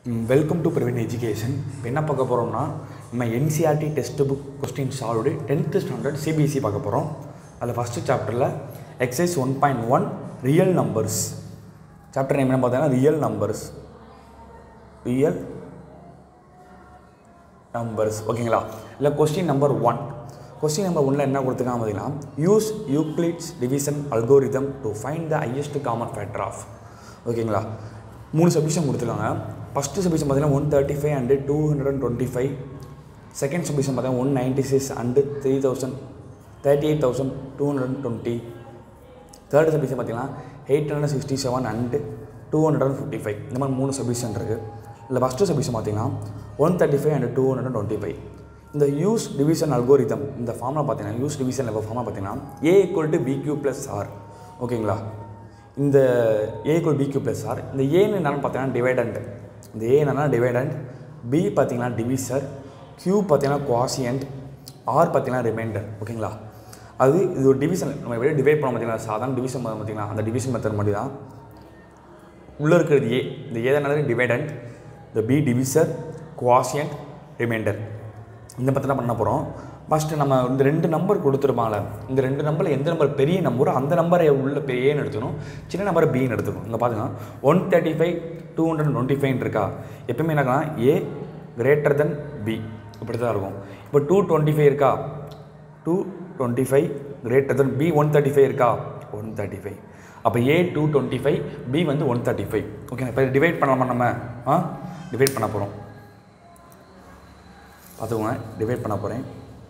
welcome to Praveen education இப்போ என்ன பார்க்க போகிறோம்னா நம்ம NCERT text book question solved tenth standard CBSE பார்க்க போகிறோம் அதில் ஃபஸ்ட்டு சாப்டரில் exercise one point one real numbers chapter name என்ன பார்த்தீங்கன்னா ரியல் நம்பர்ஸ் ரியல் நம்பர்ஸ் ஓகேங்களா இல்லை question number one question number ஒன்ல என்ன கொடுத்துருக்காங்க பார்த்தீங்கன்னா use Euclid's division algorithm to find the highest common factor of ஓகேங்களா மூணு சப்டிஷன் கொடுத்துருக்காங்க ஃபஸ்ட்டு சப்டிஷன் பார்த்தீங்கன்னா one thirty five and two hundred and twenty five second subdivision பார்த்தீங்கன்னா one ninety six and three thousand thirty eight thousand two hundred and twenty third subdivision பார்த்தீங்கன்னா eight hundred sixty seven and two hundred and fifty five இந்த மாதிரி மூணு subdivision இருக்குது இல்லை first subdivision பார்த்தீங்கன்னா one thirty five and two hundred twenty five இந்த use division algorithm இந்த ஃபார்மில் பார்த்தீங்கன்னா யூஸ் டிவிஷன் லெவல் ஃபார்மில் பார்த்தீங்கன்னா A equal to B Q plus R ஓகேங்களா இந்த A equal B Q plus R இந்த ஏன்னு என்னன்னு பார்த்தீங்கன்னா டிவைடண்ட் இந்த ஏ என்னன்னா டிவைடண்ட் பி பார்த்தீங்கன்னா டிவிசர் கியூ பார்த்தீங்கன்னா குவாசியன்ட் ஆர் பார்த்தீங்கன்னா ரிமைண்டர் ஓகேங்களா அது இது ஒரு டிவிஷன் நம்ம வெளியே டிவைட் பண்ண பார்த்தீங்களா சாதாரண டிவிஷன் பார்த்தீங்கன்னா அந்த டிவிஷன் மெத்தட் மட்டும் தான் உள்ளே இருக்கிறது ஏ இந்த ஏ தான் டிவைடண்ட் இந்த பி டிவிசர் குவாசியன்ட் ரிமைண்டர் இந்த பற்றி தான் பண்ண போகிறோம் ஃபஸ்ட்டு நம்ம இந்த ரெண்டு நம்பர் கொடுத்துருப்பாங்களே இந்த ரெண்டு நம்பரில் எந்த நம்பர் பெரிய நம்பரோ அந்த நம்பரை உள்ள பெரியன்னு எடுத்துக்கணும் சின்ன நம்பரை பின்னு எடுத்துக்கணும் இங்கே பாருங்க one thirty five two hundred twenty five இருக்கா எப்பயுமே என்னக்கா ஏ கிரேட்டர் தென் பி இப்படி தான் இருக்கும் இப்போ டூ டுவெண்ட்டி ஃபைவ் இருக்கா two twenty five greater than B one thirty five இருக்கா ஒன் தேர்ட்டி ஃபைவ் அப்போ A two twenty five B வந்து ஒன் தேர்ட்டி ஃபைவ் ஓகே இப்போ டிவைட் பண்ணலாமா நம்ம ஆ டிவைட் பண்ண போகிறோம் பார்த்துக்கோங்க டிவைட் பண்ண போகிறேன்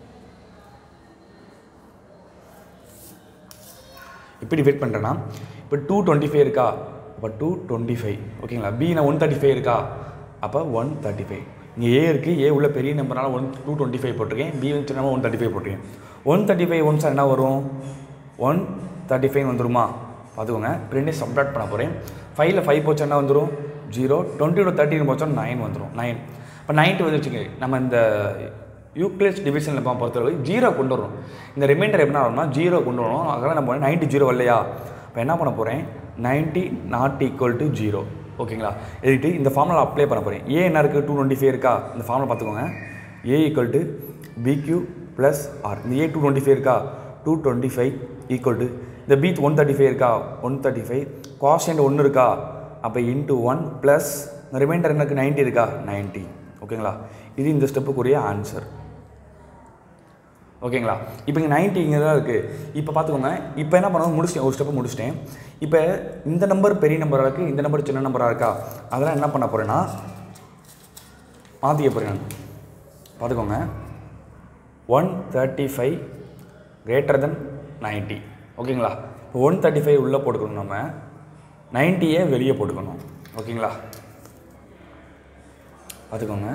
எப்படி டிவைட் பண்ணுறேன்னா இப்போ டூ டுவெண்ட்டி ஃபைவ் இருக்கா அப்போ டூ டுவெண்ட்டி ஃபைவ் ஓகேங்களா பி நான் ஒன் தேர்ட்டி ஃபைவ் இருக்கா அப்போ ஒன் தேர்ட்டி ஃபைவ் இங்கே ஏ இருக்குது ஏ உள்ள பெரிய நம்பர்னால ஒன் டூ டுவெண்ட்டி ஃபைவ் போட்டிருக்கேன் பி வந்து சின்ன ஒன் தேர்ட்டி ஃபைவ் போட்டிருக்கேன் one thirty five one sir என்ன வரும் ஒன் தேர்ட்டி ஃபைவ் வந்துருமா பார்த்துக்கோங்க இப்போ ரெண்டே சப்ராக்ட் பண்ண போகிறேன் ஃபைவ்ல ஃபைவ் போச்சு என்ன வந்துடும் ஜீரோ டுவெண்ட்டி டூ தேர்ட்டின்னு போச்சா நைன் வந்துடும் நைன் இப்போ நைன்ட்டு வந்து வச்சுங்க நம்ம இந்த யூக்ளிஸ் டிவிஷனில் பொறுத்தவரை ஜீரோ கொண்டு வரணும் இந்த ரிமைண்டர் என்ன வரும்னா ஜீரோ கொண்டு வரணும் அதனால் நம்ம நைன்ட்டி ஜீரோ வரலையா இப்போ என்ன பண்ண போகிறேன் ninety not equal to zero ஓகேங்களா எழுதிட்டு இந்த ஃபார்முலா அப்ளை பண்ண போகிறேன் ஏ என்ன இருக்குது டூ டுவெண்ட்டி ஃபைவ் இருக்கா இந்த ஃபார்முலா பார்த்துக்கோங்க A equal to B Q plus R இந்த ஏ டூ டுவெண்ட்டி ஃபைவ் இருக்கா two twenty five equal to இந்த பி ஒன் தேர்ட்டி ஃபைவ் இருக்கா ஒன் தேர்ட்டி ஃபைவ் காஸ்ட் ஒன்று இருக்கா அப்போ இன்ட்டு ஒன் ப்ளஸ் ரிமைண்டர் எனக்கு நைன்ட்டி இருக்கா நைன்ட்டி ஓகேங்களா இது இந்த ஸ்டெப்புக்குரிய ஆன்சர் ஓகேங்களா இப்போ இங்கே நைன்ட்டி இங்கே தான் இருக்குது இப்போ பார்த்துக்கோங்க இப்போ என்ன பண்ணுவோம் முடிச்சிட்டேன் ஒரு ஸ்டெப்பு முடிச்சிட்டேன் இப்போ இந்த நம்பர் பெரிய நம்பராக இருக்குது இந்த நம்பர் சின்ன நம்பராக இருக்கா அதெல்லாம் என்ன பண்ண போகிறேன்னா மாற்றிக்க போகிறேன் நான் பார்த்துக்கோங்க one thirty five greater than ninety ஓகேங்களா இப்போ ஒன் தேர்ட்டி ஃபைவ் உள்ளே போட்டுக்கணும் நம்ம நைன்ட்டியே வெளியே போட்டுக்கணும் ஓகேங்களா பார்த்துக்கோங்க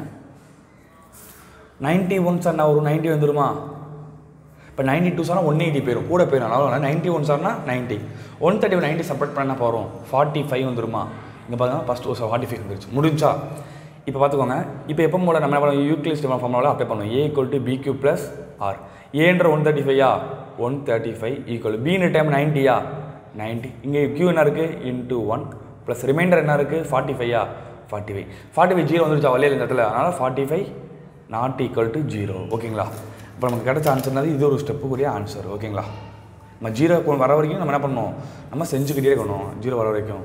நைன்ட்டி ஒன் சார் நான் ஒரு நைன்ட்டி வந்துருமா இப்போ நைன்ட்டி டூ சார்னா ஒன் எயிட்டி போயிடும் கூட போயிடும் அதனால் நைன்ட்டி ஒன் சார்னா ninety one thirty ninety separate பண்ண போகிறோம் ஃபார்ட்டி ஃபைவ் வந்துருமா இங்கே பார்த்தீங்கன்னா ஃபஸ்ட் ஒரு ஃபார்ட்டி ஃபைவ் வந்துருச்சு முடிஞ்சா இப்போ பார்த்துக்கோங்க இப்போ எப்போ போல நம்ம என்ன பண்ணுவோம் யூக்ளிஸ் ஃபார்முலாவில் அப்ளை பண்ணுவோம் A equal to B Q plus R ஏன்ற ஒன் தேர்ட்டி ஃபைவா ஒன் தேர்ட்டி ஃபைவ் ஈக்குவல் பின்னு டைம் நைன்ட்டியா நைன்ட்டி இங்கே கியூ என்ன இருக்குது இன்ட்டு ஒன் ப்ளஸ் ரிமைண்டர் என்ன இருக்குது ஃபார்ட்டி ஃபைவா forty five forty five zero வந்துருச்சா வழியில் இந்த இடத்துல அதனால் forty five not equal to zero ஓகேங்களா இப்போ நமக்கு கிடைச்ச ஆன்சர்னாது இது ஒரு ஸ்டெப்புக்குரிய ஆன்சர் ஓகேங்களா நம்ம ஜீரோ வர வரைக்கும் நம்ம என்ன பண்ணணும் நம்ம செஞ்சுக்கிட்டே இருக்கணும் ஜீரோ வர வரைக்கும்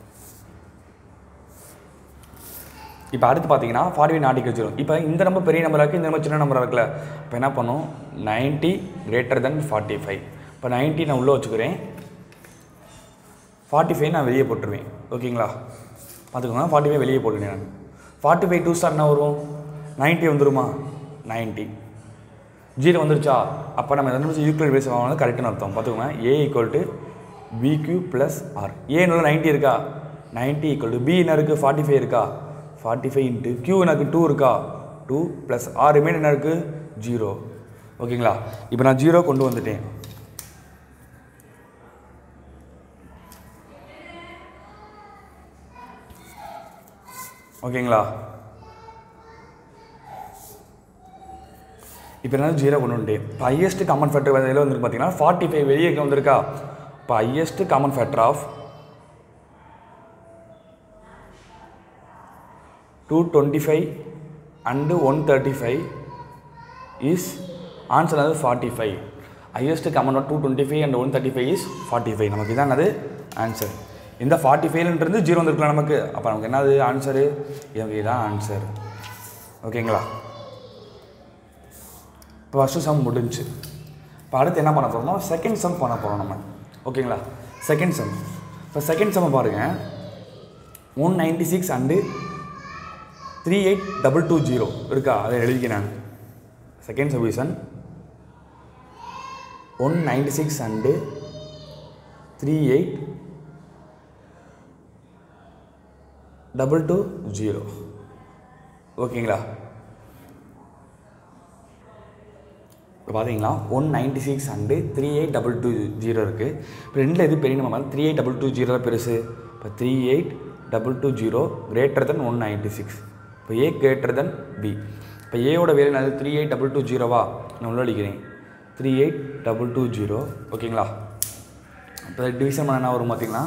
இப்போ அடுத்து பார்த்தீங்கன்னா ஃபார்ட்டி ஃபைவ் நாட் ஜீரோ இப்போ இந்த நம்பர் பெரிய நம்பராக இருக்குது இந்த நம்பர் சின்ன நம்பராக இருக்குல்ல இப்போ என்ன பண்ணும் ninety greater than forty five இப்போ நைன்ட்டி நான் உள்ளே வச்சுக்கிறேன் ஃபார்ட்டி ஃபைவ் நான் வெளியே போட்டுருவேன் ஓகேங்களா பார்த்துக்கோங்க ஃபார்ட்டி ஃபைவ் வெளியே போட்டுருவேன் நான் ஃபார்ட்டி ஃபைவ் டூ ஸ்டார் என்ன வரும் நைன்ட்டி வந்துருமா நைன்ட்டி ஜீரோ வந்துருச்சா அப்போ நம்ம எந்த நிமிஷம் யூக்ளிட் பேஸ் வாங்கினாலும் கரெக்டுன்னு அர்த்தம் பார்த்துக்கோங்க A equal to B Q plus R A நல்லா நைன்ட்டி இருக்கா நைன்ட்டி ஈக்குவல் டு பி என்ன இருக்குது ஃபார்ட்டி ஃபைவ் இருக்கா ஃபார்ட்டி ஃபைவ் இன்ட்டு கியூ எனக்கு டூ இருக்கா டூ ப்ளஸ் ஆர் ரிமைன் என்ன இருக்குது ஜீரோ ஓகேங்களா இப்போ நான் ஜீரோ கொண்டு வந்துட்டேன் ஓகேங்களா இப்போ என்ன ஜீரோ கொண்டு வந்துட்டு இப்போ ஹையஸ்ட் காமன் ஃபேக்டர் இதில் வந்து பார்த்தீங்கன்னா ஃபார்ட்டி ஃபைவ் வெளியே வந்திருக்கா இப்போ highest common factor of two twenty five and one thirty five is answer அது forty five highest common two twenty five and one thirty five is forty five நமக்கு இதான் அது ஆன்சர் இந்த ஃபார்ட்டி ஃபைவ்ன்றது ஜீரோ வந்துருக்கலாம் நமக்கு அப்போ நமக்கு என்னது ஆன்சரு எனக்கு இதான் ஆன்சர் ஓகேங்களா இப்போ ஃபஸ்ட்டு சம் முடிஞ்சு இப்போ அடுத்து என்ன பண்ண போகிறோம்னா செகண்ட் சம் பண்ண போகிறோம் நம்ம ஓகேங்களா செகண்ட் சம் இப்போ செகண்ட் சம்மை பாருங்கள் one ninety six and three eight double two zero இருக்கா அதை எழுதிக்கிறேன் நான் second solution one ninety six and three eight double two zero ஓகேங்களா இப்போ பார்த்தீங்களா one ninety six and three eight double two zero இருக்குது இப்போ ரெண்டில் எது பெரிய number three eight double two zero தான் பெருசு இப்போ three eight double two zero greater than one ninety six இப்போ ஏ கிரேட்டர் தென் பி இப்போ ஏயோட வேலை என்னது த்ரீ எயிட் டபுள் டூ ஜீரோவா நான் உள்ள அடிக்கிறேன் three eight double two zero ஓகேங்களா இப்போ டிவிஷன் பண்ண என்ன வரும் பார்த்தீங்கன்னா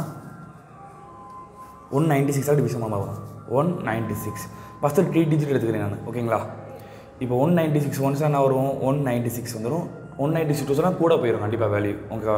ஒன் நைன்டி சிக்ஸாக டிவிஷன் பண்ண வரும் one ninety six first three digit எடுத்துக்கிறேன் நான் ஓகேங்களா இப்போ ஒன் நைன்டி சிக்ஸ் ஒன்ஸ் என்ன வரும் ஒன் நைன்டி சிக்ஸ் வந்துடும் ஒன் நைன்டி சிக்ஸ் சொன்னால் கூட போயிடும் கண்டிப்பாக வேல்யூ ஓகேவா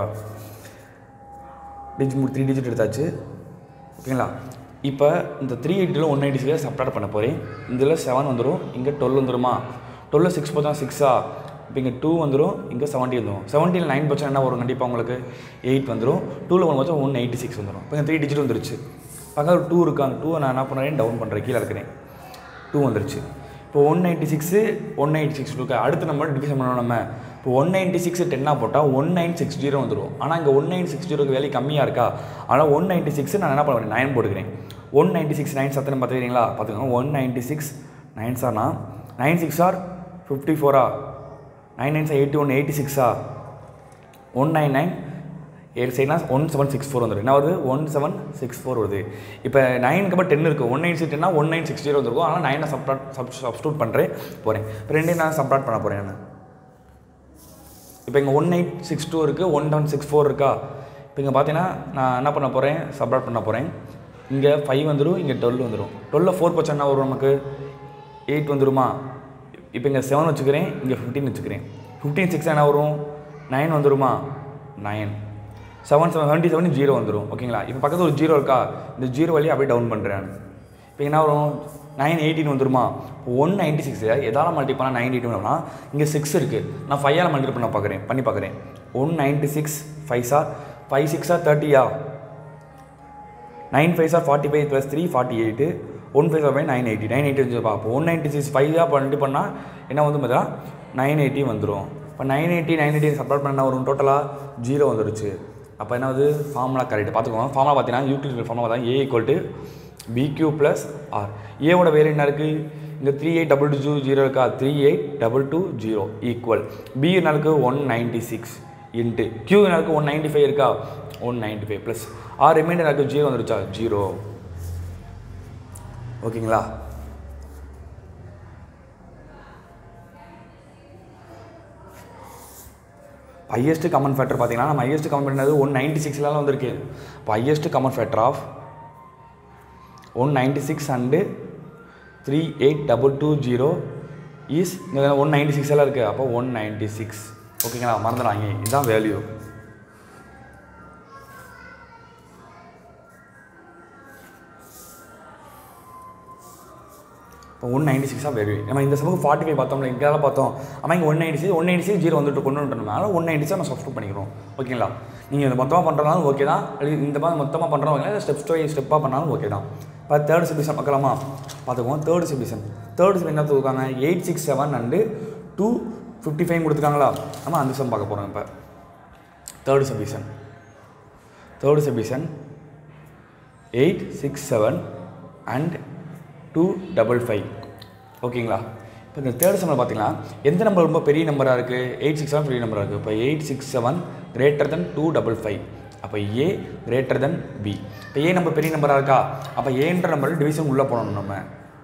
டிஜிட் த்ரீ டிஜிட் எடுத்தாச்சு ஓகேங்களா இப்போ இந்த த்ரீ எயிட்டில் ஒன் நைன்டி சிக்ஸை சப்ராக்ட் பண்ண போகிறேன் இதில் செவன் வந்துடும் இங்கே டுவெல் வந்துருமா டுவெல் சிக்ஸ் பார்த்தா சிக்ஸா இப்போ இங்கே டூ வந்துடும் இங்கே செவன்ட்டி வந்துடும் செவன்ட்டியில் நைன் பர்சன்ட் என்ன வரும் கண்டிப்பாக உங்களுக்கு எயிட் வந்துடும் டூவில் ஒன் பட்சம் ஒன் எயிட்டி சிக்ஸ் வந்துடும் இப்போ இந்த த்ரீ டிஜிட் வந்துருச்சு பக்கத்தில் டூ இருக்கு அந்த டூவை நான் என்ன பண்ணுறேன் டவுன் பண்ணுறேன் கீழே இருக்கிறேன் டூ வந்துருச்சு இப்போ one ninety six one ninety six இருக்கு அடுத்து நம்ம டிவிஷன் பண்ணணும் நம்ம இப்போ ஒன் நைன்ட்டி சிக்ஸ் டென்னாக போட்டால் ஒன் நைன் சிக்ஸ் ஜீரோ வந்துடும் ஆனால் இங்கே ஒன் நைன் சிக்ஸ் ஜீரோக்கு வேலை கம்மியாக இருக்கா ஆனால் ஒன் நைன்ட்டி சிக்ஸ் நான் என்ன பண்ணுவேன் நைன் போட்டுக்கிறேன் ஒன் நைன்ட்டி சிக்ஸ் நைன் சத்தனை பார்த்துக்கிறீங்களா பார்த்துக்கோங்க ஒன் நைன்ட்டி சிக்ஸ் நைன் சார்னா நைன் சிக்ஸ் ஆர் ஃபிஃப்டி ஃபோரா nine nine sir eighty one eighty சிக்ஸா ஒன் நைன் நைன் ஏழு சைட்னா ஒன் செவன் சிக்ஸ் ஃபோர் வந்துடும் என்ன வருது ஒன் செவன் சிக்ஸ் ஃபோர் வருது இப்போ நைனுக்கு அப்புறம் டென் இருக்குது ஒன் நைன் சிக்ஸ் டென்னா ஒன் நைன் சிக்ஸ் ஜீரோ வந்துருக்கும் ஆனால் நைனை சப்ராட் சப் சப்ஸ்டியூட் பண்ணுறேன் போகிறேன் இப்போ ரெண்டையும் நான் சப்ராட் பண்ண போகிறேன் நான் இப்போ இங்கே ஒன் எயிட் சிக்ஸ் டூ இருக்குது ஒன் செவன் சிக்ஸ் ஃபோர் இருக்கா இப்போ இங்கே பார்த்தீங்கன்னா நான் என்ன பண்ண போகிறேன் சப்ராட் பண்ண போகிறேன் இங்கே ஃபைவ் வந்துடும் இங்கே டுவெல் வந்துடும் டுவெல்ல ஃபோர் பர்சன்ட் என்ன வரும் நமக்கு எயிட் வந்துருமா இப்போ இங்கே செவன் வச்சுக்கிறேன் இங்கே ஃபிஃப்டீன் வச்சுக்கிறேன் ஃபிஃப்டீன் சிக்ஸ் என்ன வரும் நைன் வந்துருமா nine seven seven seventy seven zero வந்துடும் ஓகேங்களா இப்போ பக்கத்தில் ஒரு ஜீரோ இருக்கா இந்த ஜீரோ வழியாக அப்படியே டவுன் பண்ணுறேன் இப்போ என்ன வரும் நைன் எயிட்டின் வந்துருமா ஒன் நைன்ட்டி சிக்ஸ் எதால் மல்டி பண்ணால் நைன் எயிட்டி வரும்னா இங்கே சிக்ஸ் இருக்குது நான் ஃபைவால் மல்டி பண்ண பார்க்குறேன் பண்ணி பார்க்குறேன் one ninety six five sir five சிக்ஸா தேர்ட்டியா nine five sir forty five plus three forty eight one five five nine eighty nine eighty வந்து பார்ப்போம் ஒன் நைன்ட்டி சிக்ஸ் ஃபைவாக பண்ணிட்டு பண்ணால் என்ன வந்து பார்த்தா நைன் எயிட்டி வந்துடும் இப்போ nine eighty nine eighty subtract பண்ண வரும் டோட்டலாக ஜீரோ வந்துருச்சு அப்போ என்ன வந்து ஃபார்முலா கரெக்ட் பார்த்துக்கோங்க ஃபார்முலா பார்த்தீங்கன்னா யூக்ளிட் ஃபார்முலா பார்த்தா A equal to B Q plus R ஏவோட வேறு என்ன இருக்குது இங்கே three eight double two zero இருக்கா three eight double two zero equal B என்னருக்கு one ninety six into Q என்னருக்கு ஒன் நைன்ட்டி ஃபைவ் இருக்கா one ninety five plus R remainder எனக்கு ஜீரோ வந்துருச்சா ஜீரோ ஓகேங்களா ஹையஸ்ட் காமன் ஃபேக்டர் பார்த்தீங்கன்னா நம்ம highest common factor one ninety சிக்ஸ்லாம் வந்திருக்கு இப்போ highest common factor of one ninety six and three eight double two zero is one ninety six எல்லாம் இருக்குது அப்போ ஒன் நைன்ட்டி சிக்ஸ் ஓகேங்களா மறந்துடாங்க இதுதான் வேல்யூ இப்போ ஒன் நைன்டி சிக்ஸாக வேல்யூ நம்ம இந்த சமூகம் ஃபார்ட்டி ஃபைவ் பார்த்தோம்ல இங்கே பார்த்தோம் ஆனால் இங்கே one ninety six one ninety six zero வந்துட்டு கொண்டு வந்துட்டோம் அதனால் ஒன் நைன்டி சிக்ஸ் நம்ம சப்ஸ்டியூட் பண்ணிக்கிறோம் ஓகேங்களா நீங்கள் இந்த மொத்தமாக பண்ணுறதாலும் ஓகே தான் அல்லது இந்த மாதிரி மொத்தமாக பண்ணுறோம் ஓகே ஸ்டெப் ஸ்டோய் ஸ்டெப்பாக பண்ணாலும் ஓகே தான் இப்போ தேர்ட் சிபிஷன் பார்க்கலாமா பார்த்துக்குவோம் தேர்ட் சிபிஷன் தேர்ட் சிபிஷன் என்ன கொடுக்காங்க eight six seven and two fifty five கொடுத்துருக்காங்களா நம்ம அந்த சம் பார்க்க போகிறோம் இப்போ தேர்ட் சபிஷன் தேர்ட் சபிஷன் eight six seven and two double five ஓகேங்களா இப்போ இந்த தேர்ட் சம்மில் பார்த்தீங்கன்னா எந்த நம்பர் ரொம்ப பெரிய நம்பராக இருக்குது எயிட் சிக்ஸ் செவன் பெரிய நம்பராக இருக்குது இப்போ eight six seven greater than two double five அப்போ ஏ கிரேட்டர் தென் பி இப்போ ஏ நம்பர் பெரிய நம்பராக இருக்கா அப்போ ஏன்ற நம்பர் டிவிஷன் உள்ளே போகணும் நம்ம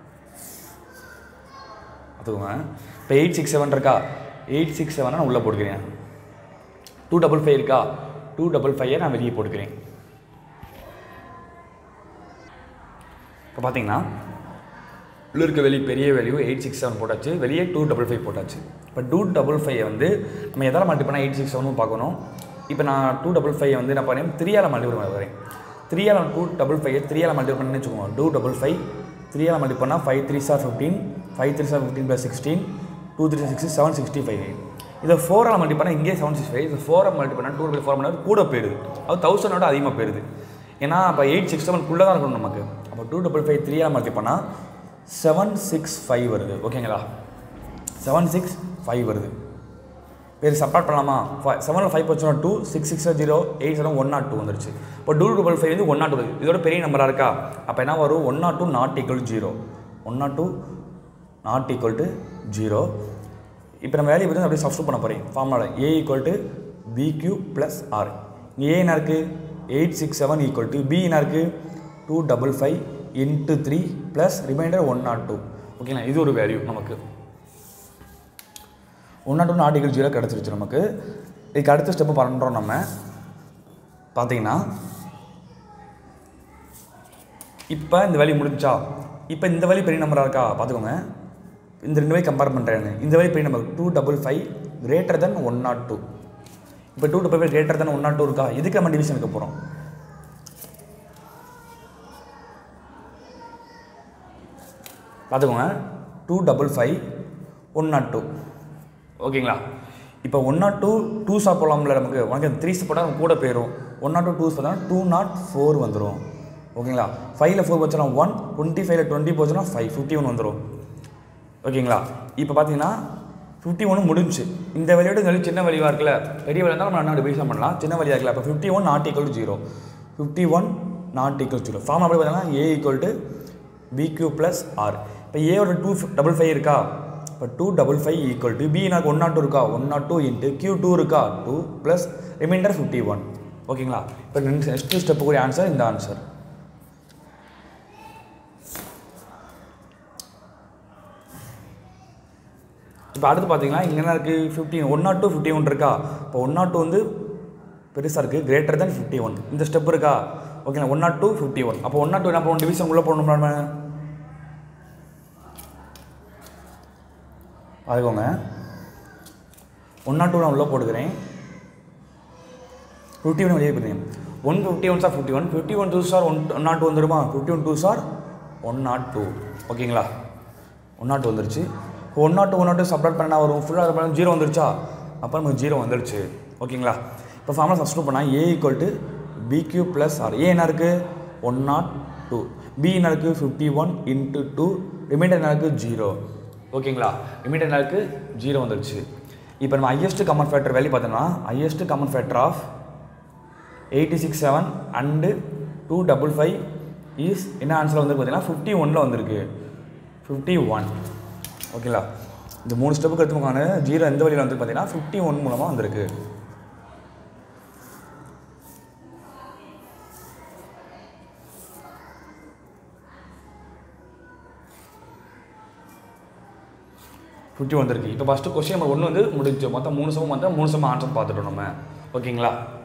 அதுவுங்க இப்போ எயிட் சிக்ஸ் செவன் இருக்கா எயிட் சிக்ஸ் செவனை நான் உள்ளே போட்டுக்கிறேன் டூ டபுள் ஃபைவ் இருக்கா டூ டபுள் ஃபைவை நான் வெளியே போட்டுக்கிறேன் இப்போ பார்த்தீங்கன்னா உள்ள இருக்க வெளி பெரிய வேல்யூ எயிட் சிக்ஸ் செவன் போட்டாச்சு வெளியே டூ டபுள் ஃபைவ் போட்டாச்சு இப்போ டூ டபுள் ஃபைவ் வந்து நம்ம எதால் மல்டி பண்ணால் எயிட் சிக்ஸ் செவனும் பார்க்கணும் இப்போ நான் டூ டபுள் ஃபைவ் வந்து நான் பண்ணேன் த்ரீயால் மல்டி பண்ண வரேன் த்ரீயால் டூ டபுள் ஃபைவ் த்ரீயால் மல்டி பண்ணி வச்சுக்கோங்க டூ டபுள் ஃபைவ் த்ரீயால் மல்டி பண்ணால் five three sir fifteen five three sir fifteen plus sixteen two three six seven sixty five இதை ஃபோரால் மல்டி பண்ணால் இங்கே செவன் சிக்ஸ் ஃபைவ் இது ஃபோரை மல்டி பண்ணால் டூ டபுள் ஃபோர் பண்ணால் கூட போயிடுது அது தௌசண்டோட அதிகமாக போயிடுது ஏன்னா அப்போ எயிட் சிக்ஸ் செவனுக்குள்ளே தான் இருக்கணும் நமக்கு அப்போ டூ டபுள் ஃபைவ் த்ரீயால் மல்டி பண்ணால் செவன் சிக்ஸ் ஃபைவ் வருது ஓகேங்களா செவன் சிக்ஸ் ஃபைவ் வருது வேறு சப்ராட் பண்ணலாமா செவனில் ஃபைவ் போச்சுன்னா two six six zero eight seven one not two வந்துருச்சு இப்போ டூ டபுள் ஃபைவ் வந்து ஒன் நாட் டூ இதோட பெரிய நம்பராக இருக்கா அப்போ என்ன வரும் one not two not equal zero one not two not equal to zero இப்போ நம்ம வேலையை பற்றி அப்படியே சப்ஸ்டியூட் பண்ண போகிறேன் ஃபார்முலாவில் A equal to B Q plus R A என்ன இருக்குது eight six seven equal to B என்ன இருக்குது two double five into three plus remainder one not two ஓகேங்களா இது ஒரு வேல்யூ நமக்கு ஒன் நாட் ஒன் ஆர்டிகல் ஜீரோ கிடச்சிருச்சு நமக்கு இதுக்கு அடுத்த ஸ்டெப்பு பண்ணுறோம் நம்ம பார்த்தீங்கன்னா இப்போ இந்த வேல்யூ முடிஞ்சா இப்போ இந்த வேல்யூ பெரிய நம்பராக இருக்கா பார்த்துக்கோங்க இந்த ரெண்டு வேலை கம்பேர் பண்ணுறேன் இந்த வேல்யூ பெரிய number two double five greater than one not two இப்போ two double five greater than one not two இருக்கா இதுக்கு நம்ம டிவிஷன் எடுக்க போகிறோம் பார்த்துக்கோங்க two double five one not two ஓகேங்களா இப்போ ஒன் நாட் டூ டூ சாப் போடலாம்ல நமக்கு உனக்கு அந்த த்ரீ போட்டால் நமக்கு கூட போயிடும் ஒன் நாட் டூ டூஸ் பார்த்தா டூ நாட் ஃபோர் வந்துடும் ஓகேங்களா ஃபைவ்ல ஃபோர் போச்சுன்னா ஒன் டுவெண்ட்டி ஃபைவ்ல டுவெண்ட்டி போச்சுன்னா ஃபைவ் ஃபிஃப்டி ஒன் வந்துடும் ஓகேங்களா இப்போ பார்த்தீங்கன்னா ஃபிஃப்டி ஒன்று முடிஞ்சு இந்த வழியோட இந்த வழி சின்ன வழியாக இருக்குல்ல பெரிய வழியாக இருந்தால் நம்ம என்ன டிவிஷன் பண்ணலாம் சின்ன வழியாக இருக்குல்ல அப்போ fifty one not equal to zero fifty one not equal zero form அப்படி பார்த்தீங்கன்னா A equal to B Q plus R இப்போ ஏவோட டூ டபுள் ஃபைவ் இருக்கா இப்போ two double five equal to B எனக்கு ஒன் நாட் டூ இருக்கா one not two into Q two இருக்கா two plus remainder fifty one ஓகேங்களா இப்போ நெக்ஸ்ட் ஸ்டெப்புக்குரிய ஆன்சர் இந்த ஆன்சர் இப்போ அடுத்து பார்த்தீங்கன்னா இங்கே என்ன இருக்குது fifty one not two fifty one இருக்கா இப்போ ஒன் நாட் டூ வந்து பெருசாக இருக்குது கிரேட்டர் தென் ஃபிஃப்டி ஒன் இந்த ஸ்டெப் இருக்கா ஓகேங்களா one not two fifty one அப்போ ஒன் நாட் டூ என்ன பண்ணணும் டிவிஷன் உள்ளே போடணும் நம்ம அதுக்கோங்க ஒன் நாட் டூ நான் உள்ளே போட்டுக்கிறேன் ஃபிஃப்டி ஒன் வெளியே போயிருந்தேன் one fifty one sir fifty one fifty one two sir one one not two வந்துருமா fifty one two sir one not two ஓகேங்களா ஒன் நாட் வந்துருச்சு one not one not subtract பண்ணா வரும் ஃபுல்லாக பண்ண ஜீரோ வந்துருச்சா அப்போ நமக்கு ஜீரோ வந்துருச்சு ஓகேங்களா இப்போ ஃபார்முலா சப்ஸ்டியூட் பண்ணால் A equal to B Q plus R A என்ன இருக்குது ஒன் நாட் டூ பி என்ன இருக்குது fifty one into two remainder என்ன இருக்குது ஜீரோ ஓகேங்களா ரிமைண்டர் என்ன இருக்குது ஜீரோ வந்துருச்சு இப்போ நம்ம ஹையஸ்ட் காமன் ஃபேக்டர் வேல்யூ பார்த்தோம்னா highest common factor of eighty six seven and two double five is என்ன ஆன்சர் வந்து பார்த்தீங்கன்னா ஃபிஃப்டி ஒனில் வந்திருக்கு ஃபிஃப்டி ஒன் ஓகேங்களா இந்த மூணு ஸ்டெப்புக்கு எடுத்துக்கான ஜீரோ எந்த வழியில் வந்து பார்த்தீங்கன்னா ஃபிஃப்டி ஒன் மூலமாக வந்திருக்கு ஃபிஃப்டி வந்திருக்கு இப்போ ஃபஸ்ட்டு கொஸ்டின் நம்பர் ஒன்று வந்து முடிஞ்சு மொத்தம் மூணு சமம் வந்தால் மூணு சமம் ஆன்சர் பார்த்துட்டோம் நம்ம ஓகேங்களா